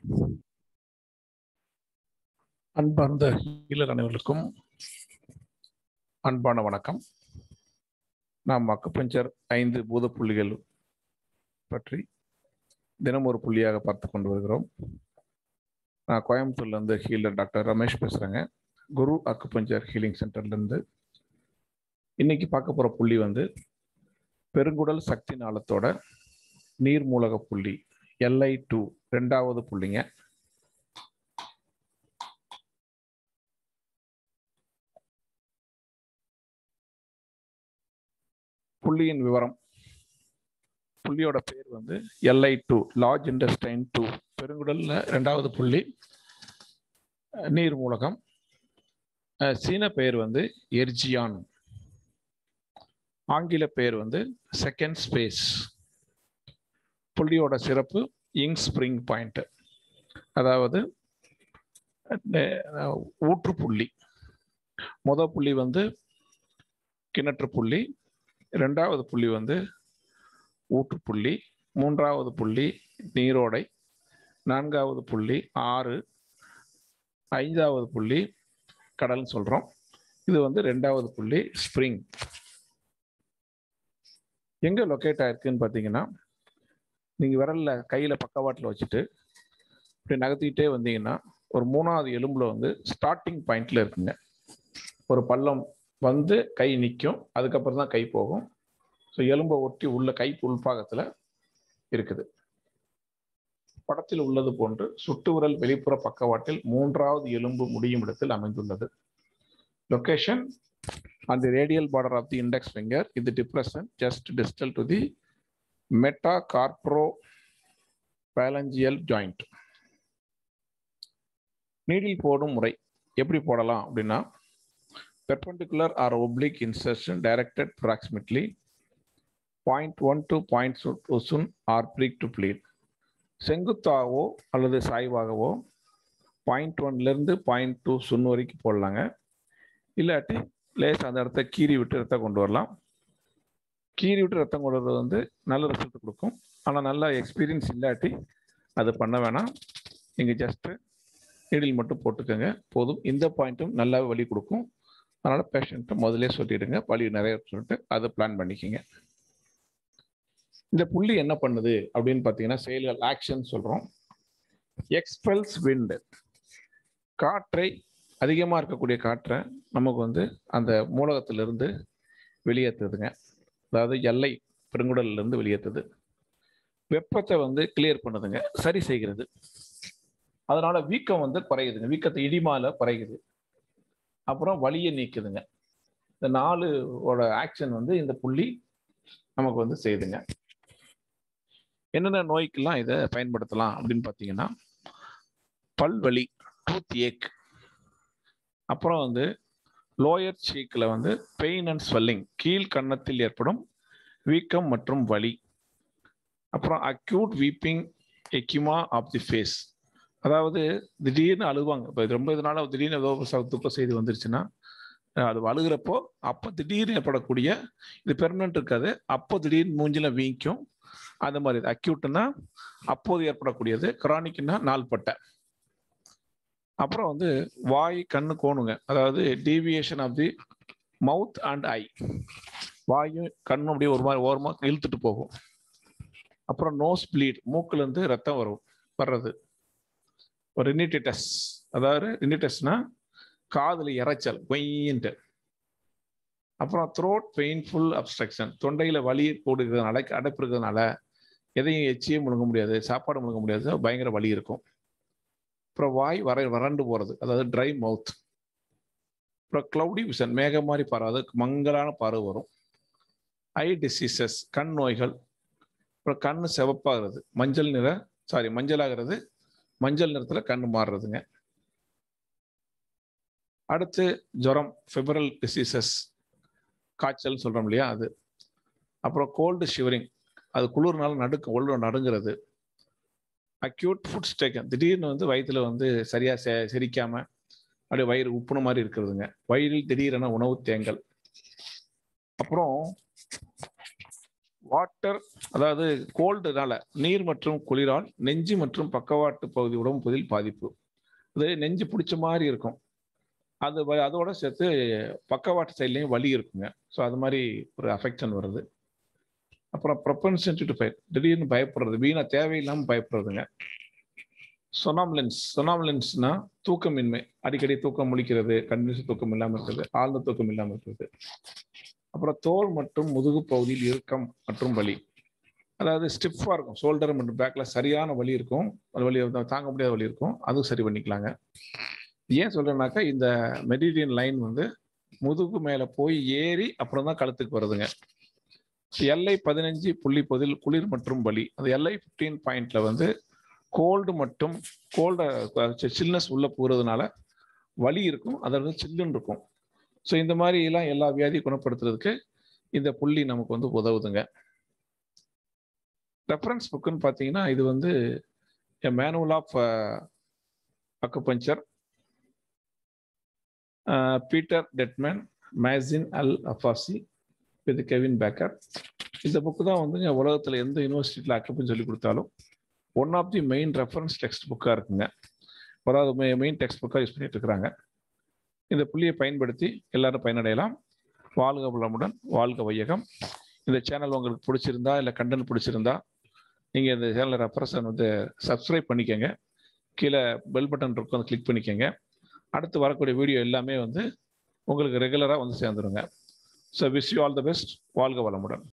அன்பார்ந்த ஹீலர் அனைவருக்கும் அன்பான வணக்கம் நாம் அக்குபஞ்சர் ஐந்து பூத புள்ளிகள் பற்றி தினம் ஒரு புள்ளியாக பார்த்து கொண்டு வருகிறோம் நான் கோயம்புத்தூர்லேருந்து ஹீலர் டாக்டர் ரமேஷ் பேசுகிறேங்க குரு அக்குபஞ்சர் ஹீலிங் சென்டர்லேருந்து இன்னைக்கு பார்க்க போகிற புள்ளி வந்து பெருங்குடல் சக்தி நாளத்தோட நீர்மூலக புள்ளி எல்ஐ டூ ரெண்டாவது புள்ளிங்க புள்ளியின் விவரம் புள்ளியோட பேர் வந்து L I two large intestine two பெருங்குடல்ல ரெண்டாவது புள்ளி நீர் மூலகம் சீன பெயர் வந்து எர்ஜியான் ஆங்கில பெயர் வந்து செகண்ட் ஸ்பேஸ் புள்ளியோட சிறப்பு இங் ஸ்ப்ரிங் பாயிண்ட் அதாவது ஊற்று புள்ளி முத புள்ளி வந்து கிணற்று புள்ளி ரெண்டாவது புள்ளி வந்து ஊற்றுப்புள்ளி மூன்றாவது புள்ளி நீரோடை நான்காவது புள்ளி ஆறு ஐந்தாவது புள்ளி கடல்னு சொல்கிறோம் இது வந்து ரெண்டாவது புள்ளி ஸ்ப்ரிங் எங்கே லொக்கேட் ஆயிருக்குன்னு பார்த்தீங்கன்னா நீங்கள் விரலில் கையில் பக்கவாட்டில் வச்சுட்டு இப்படி நகர்த்திக்கிட்டே வந்தீங்கன்னா ஒரு மூணாவது எலும்பில் வந்து ஸ்டார்டிங் பாயிண்டில் இருக்குங்க ஒரு பள்ளம் வந்து கை நிற்கும் அதுக்கப்புறம் தான் கை போகும் ஸோ எலும்பை ஒட்டி உள்ள கை உள்பாகத்தில் இருக்குது படத்தில் உள்ளது போன்று சுட்டு விரல் வெளிப்புற பக்கவாட்டில் மூன்றாவது எலும்பு முடியும் இடத்தில் அமைந்துள்ளது location on the radial border of the index finger is the depression just distal to the metacarpophalangeal joint. Needle போடும் முறை எப்படி போடலாம் அப்படின்னா perpendicular or oblique insertion directed approximately 0.1 to 0.2 soon or prick to pleat. செங்குத்தாகவோ அல்லது சாய்வாகவோ point ஒன்லேருந்து point two சுன் வரைக்கும் போடலாங்க இல்லாட்டி லேஸ் அந்த இடத்த கீறி விட்டு ரத்தம் கொண்டு வரலாம் கீறி விட்டு ரத்தம் கொண்டு வர்றது வந்து நல்ல ரிசல்ட் கொடுக்கும் ஆனால் நல்ல எக்ஸ்பீரியன்ஸ் இல்லாட்டி அது பண்ண வேணாம் நீங்கள் ஜஸ்ட்டு நீடில் மட்டும் போட்டுக்கோங்க போதும் இந்த பாயிண்ட்டும் நல்லா வலி கொடுக்கும் அதனால் பேஷண்ட்டை முதலே சொல்லிடுங்க வலி நிறைய சொல்லிட்டு அதை பிளான் பண்ணிக்கிங்க இந்த புள்ளி என்ன பண்ணுது அப்படின்னு பார்த்தீங்கன்னா செயல்கள் ஆக்ஷன் சொல்கிறோம் எக்ஸ்பெல்ஸ் விண்டு காற்றை அதிகமாக இருக்கக்கூடிய காற்றை நமக்கு வந்து அந்த மூலகத்திலிருந்து வெளியேற்றுதுங்க அதாவது எல்லை பெருங்குடல்லேருந்து வெளியேற்றுது வெப்பத்தை வந்து கிளியர் பண்ணுதுங்க சரி செய்கிறது அதனால வீக்கம் வந்து குறையுதுங்க வீக்கத்தை இடிமால குறையுது அப்புறம் வலியை நீக்குதுங்க இந்த நாலோட ஆக்ஷன் வந்து இந்த புள்ளி நமக்கு வந்து செய்யுதுங்க என்னென்ன நோய்க்கெல்லாம் இதை பயன்படுத்தலாம் அப்படின்னு பார்த்தீங்கன்னா பல்வலி டூத் ஏக் அப்புறம் வந்து லோயர் சீக்கில் வந்து பெயின் அண்ட் ஸ்வெல்லிங் கீழ் கன்னத்தில் ஏற்படும் வீக்கம் மற்றும் வலி அப்புறம் acute weeping eczema of the face அதாவது திடீர்னு அழுவாங்க இப்போ ரொம்ப இதனால திடீர்னு ஏதோ துக்க செய்தி வந்துருச்சுன்னா அது அழுகிறப்போ அப்போ திடீர்னு ஏற்படக்கூடிய இது பெர்மனன்ட் இருக்காது அப்போ திடீர்னு மூஞ்சில வீங்கும் அந்த மாதிரி அக்யூட்னா அப்போது ஏற்படக்கூடியது கிரானிக்னா நாள்பட்டை அப்புறம் வந்து வாய் கண்ணு கோணுங்க அதாவது deviation of the mouth and eye வாயும் கண்ணும் அப்படியே ஒரு மாதிரி ஓரமாக இழுத்துட்டு போகும் அப்புறம் நோஸ் ப்ளீட் மூக்குலேருந்து ரத்தம் வரும் வர்றது ஒரு ரினிட்டிட்டஸ் அதாவது ரினிட்டஸ்னா காதில் இறைச்சல் கொயின்ட்டு அப்புறம் த்ரோட் பெயின்ஃபுல் அப்ஸ்ட்ரக்ஷன் தொண்டையில் வலி கூடுகிறதுனால அடைப்பு இருக்கிறதுனால எதையும் எச்சியே முழுங்க முடியாது சாப்பாடு முழுங்க முடியாது பயங்கர வலி இருக்கும் அப்புறம் வாய் வர வறண்டு போகிறது அதாவது ட்ரை மவுத் அப்புறம் க்ளவுடி விஷன் மேகம் மாதிரி பார்வை அது மங்கலான பார்வை வரும் ஐ டிசீசஸ் கண் நோய்கள் அப்புறம் கண் செவப்பாகிறது மஞ்சள் நிற சாரி மஞ்சள் ஆகிறது மஞ்சள் நிறத்தில் கண் மாறுறதுங்க அடுத்து ஜுரம் ஃபெபரல் டிசீசஸ் காய்ச்சல் சொல்கிறோம் இல்லையா அது அப்புறம் கோல்டு ஷிவரிங் அது குளிர்னால நடுக்கும் உள்ள நடுங்கிறது அக்யூட் ஃபுட் ஸ்டேக்கன் திடீர்னு வந்து வயிற்றுல வந்து சரியாக செ செரிக்காம அப்படியே வயிறு உப்புன மாதிரி இருக்கிறதுங்க வயிறில் திடீரென உணவு தேங்கல் அப்புறம் வாட்டர் அதாவது கோல்டுனால நீர் மற்றும் குளிரால் நெஞ்சு மற்றும் பக்கவாட்டு பகுதி உடம்பு பகுதியில் பாதிப்பு இது நெஞ்சு பிடிச்ச மாதிரி இருக்கும் அது வ- அதோட சேர்த்து பக்கவாட்டு சைட்லேயும் வலி இருக்குங்க ஸோ அது மாதிரி ஒரு அஃபெக்ஷன் வருது அப்புறம் ப்ரொபன்சன்சி டு பயர் திடீர்னு பயப்படுறது வீணா தேவையில்லாமல் பயப்படுறதுங்க சொனாம்லென்ஸ் சொனாம்லென்ஸ்னா தூக்கமின்மை அடிக்கடி தூக்கம் முழிக்கிறது கண்டினியூஸ் தூக்கம் இல்லாமல் இருக்கிறது ஆழ்ந்த தூக்கம் இல்லாமல் இருக்கிறது அப்புறம் தோல் மற்றும் முதுகு பகுதியில் இறுக்கம் மற்றும் வலி அதாவது ஸ்டிஃபாக இருக்கும் ஷோல்டர் மற்றும் பேக்கில் சரியான வலி இருக்கும் அது வலி வந்து தாங்க முடியாத வலி இருக்கும் அதுவும் சரி பண்ணிக்கலாங்க ஏன் சொல்றேன்னாக்கா இந்த மெடிரியன் லைன் வந்து முதுகு மேலே போய் ஏறி அப்புறம் தான் கழுத்துக்கு வருதுங்க எல்ஐ பதினஞ்சு புள்ளி பதில் குளிர் மற்றும் வலி அந்த எல்ஐ ஃபிஃப்டீன் பாயிண்ட்ல வந்து கோல்டு மற்றும் கோல்ட சில்னஸ் உள்ள போகிறதுனால வலி இருக்கும் அதாவது சில்லுன்னு இருக்கும் ஸோ இந்த மாதிரி எல்லாம் எல்லா வியாதியும் குணப்படுத்துறதுக்கு இந்த புள்ளி நமக்கு வந்து உதவுதுங்க ரெஃபரன்ஸ் புக்குன்னு பார்த்தீங்கன்னா இது வந்து manual of acupuncture Peter Deadman Mazin Al Khafaji with Kevin Baker இந்த புக்கு தான் வந்து உலகத்தில் எந்த யூனிவர்சிட்டியில் அக்குபஞ்சர் சொல்லி கொடுத்தாலும் one of the main reference text புக்காக இருக்குங்க அதாவது மெயின் டெக்ஸ்ட் புக்காக யூஸ் பண்ணிட்டு இருக்கிறாங்க இந்த புள்ளியை பயன்படுத்தி எல்லாரும் பயனடையலாம் வாழ்க வளமுடன் வாழ்க வையகம் இந்த சேனல் உங்களுக்கு பிடிச்சிருந்தா இல்லை கண்டென்ட் பிடிச்சிருந்தா நீங்கள் இந்த சேனலை ரெஃபரன்ஸ் வந்து சப்ஸ்கிரைப் பண்ணிக்கோங்க கீழே பெல் பட்டன் இருக்கும் அதை கிளிக் பண்ணிக்கோங்க அடுத்து வரக்கூடிய வீடியோ எல்லாமே வந்து உங்களுக்கு ரெகுலராக வந்து சேர்ந்துருங்க so wish you all the best வாழ்க வளமுடன்